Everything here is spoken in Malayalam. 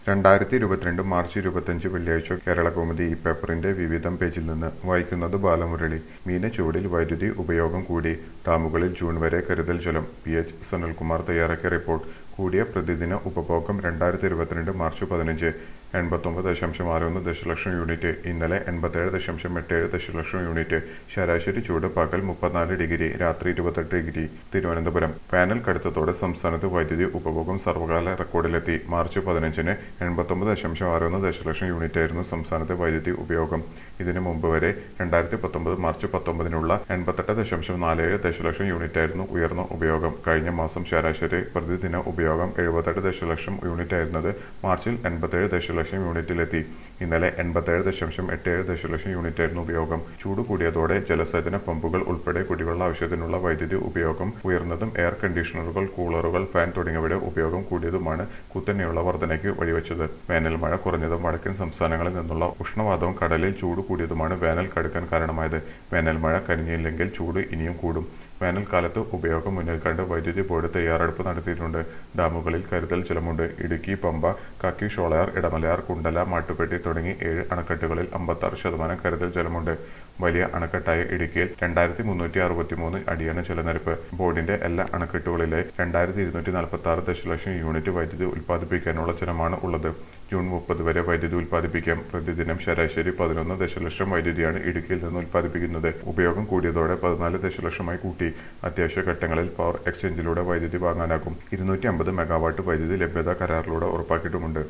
രണ്ടായിരത്തി ഇരുപത്തിരണ്ട് മാർച്ച് ഇരുപത്തഞ്ച് വെള്ളിയാഴ്ച കേരളകൗമുദി ഈ പേപ്പറിന്റെ വിവിധം പേജിൽ നിന്ന് വായിക്കുന്നത് ബാലമുരളി മീനച്ചുവടിൽ വൈദ്യുതി ഉപയോഗം കൂടി ഡാമുകളിൽ ജൂൺ വരെ കരുതൽ ജലം പി എച്ച് സനൽകുമാർ തയ്യാറാക്കിയ റിപ്പോർട്ട് കൂടിയ പ്രതിദിന ഉപഭോഗം രണ്ടായിരത്തി ഇരുപത്തിരണ്ട് മാർച്ച് പതിനഞ്ച് എൺപത്തൊമ്പത് ദശാംശം ആറ് ഒന്ന് ദശലക്ഷം യൂണിറ്റ് ഇന്നലെ എൺപത്തേഴ് ദശാംശം എട്ടേഴ് ദശലക്ഷം യൂണിറ്റ് ശരാശരി ചൂട് പകൽ മുപ്പത്തിനാല് ഡിഗ്രി രാത്രി ഇരുപത്തെട്ട് ഡിഗ്രി തിരുവനന്തപുരം വേനൽ കടുത്തതോടെ സംസ്ഥാനത്ത് വൈദ്യുതി ഉപഭോഗം സർവകാല റെക്കോർഡിലെത്തി മാർച്ച് പതിനഞ്ചിന് എൺപത്തൊമ്പത് ദശാംശം ആറ് ഒന്ന് ദശലക്ഷം യൂണിറ്റായിരുന്നു സംസ്ഥാനത്തെ വൈദ്യുതി ഉപയോഗം ഇതിനു മുമ്പ് വരെ രണ്ടായിരത്തി പത്തൊമ്പത് മാർച്ച് പത്തൊമ്പതിനുള്ള എൺപത്തെട്ട് ദശാംശം നാലേഴ് ദശലക്ഷം യൂണിറ്റായിരുന്നു ഉയർന്ന ഉപയോഗം കഴിഞ്ഞ മാസം ശരാശരി പ്രതിദിന ഉപയോഗം എഴുപത്തെട്ട് ദശലക്ഷം യൂണിറ്റായിരുന്നത് മാർച്ചിൽ എൺപത്തേഴ് ദശലക്ഷം യൂണിറ്റിലെത്തി ഇന്നലെ എൺപത്തേഴ് ദശാംശം എട്ടേഴ് ദശലക്ഷം യൂണിറ്റായിരുന്നു ഉപയോഗം ചൂട് കൂടിയതോടെ ജലസേചന പമ്പുകൾ ഉൾപ്പെടെ കുടിവെള്ള ആവശ്യത്തിനുള്ള വൈദ്യുതി ഉപയോഗം ഉയർന്നതും എയർ കണ്ടീഷണറുകൾ കൂളറുകൾ ഫാൻ തുടങ്ങിയവയുടെ ഉപയോഗം കൂടിയതുമാണ് കുത്തനെയുള്ള വർധനയ്ക്ക് വഴിവെച്ചത് വേനൽ മഴ കുറഞ്ഞതും വടക്കൻ സംസ്ഥാനങ്ങളിൽ നിന്നുള്ള ഉഷ്ണവാതവും കടലിൽ ചൂട് കൂടിയതുമാണ് വേനൽ കടുക്കാൻ കാരണമായത് വേനൽ മഴ കനിഞ്ഞില്ലെങ്കിൽ ചൂട് ഇനിയും കൂടും വേനൽക്കാലത്ത് ഉപയോഗം മുന്നിൽ കണ്ട് വൈദ്യുതി ബോർഡ് തയ്യാറെടുപ്പ് നടത്തിയിട്ടുണ്ട് ഡാമുകളിൽ കരുതൽ ജലമുണ്ട് ഇടുക്കി പമ്പ കാക്കി ഷോളയാർ ഇടമലയാർ കുണ്ടല മാട്ടുപ്പെട്ടി തുടങ്ങി ഏഴ് അണക്കെട്ടുകളിൽ അമ്പത്താറ് ശതമാനം കരുതൽ ജലമുണ്ട് വലിയ അണക്കെട്ടായ ഇടുക്കിയിൽ രണ്ടായിരത്തി മുന്നൂറ്റി അറുപത്തി മൂന്ന് അടിയാണ് ജലനിരപ്പ് ബോർഡിന്റെ എല്ലാ അണക്കെട്ടുകളിലെ രണ്ടായിരത്തി ഇരുന്നൂറ്റി നാൽപ്പത്തി ആറ് ദശലക്ഷം യൂണിറ്റ് വൈദ്യുതി ഉൽപ്പാദിപ്പിക്കാനുള്ള ജലമാണ് ഉള്ളത് ജൂൺ മുപ്പത് വരെ വൈദ്യുതി ഉൽപ്പാദിപ്പിക്കാം പ്രതിദിനം ശരാശരി പതിനൊന്ന് ദശലക്ഷം വൈദ്യുതിയാണ് ഇടുക്കിയിൽ നിന്ന് ഉൽപ്പാദിപ്പിക്കുന്നത് ഉപയോഗം കൂടിയതോടെ പതിനാല് ദശലക്ഷമായി കൂട്ടി അത്യാവശ്യ ഘട്ടങ്ങളിൽ പവർ എക്സ്ചേഞ്ചിലൂടെ വൈദ്യുതി വാങ്ങാനാകും ഇരുന്നൂറ്റി അമ്പത് മെഗാവാട്ട് വൈദ്യുതി ലഭ്യത കരാറിലൂടെ ഉറപ്പാക്കിയിട്ടുമുണ്ട്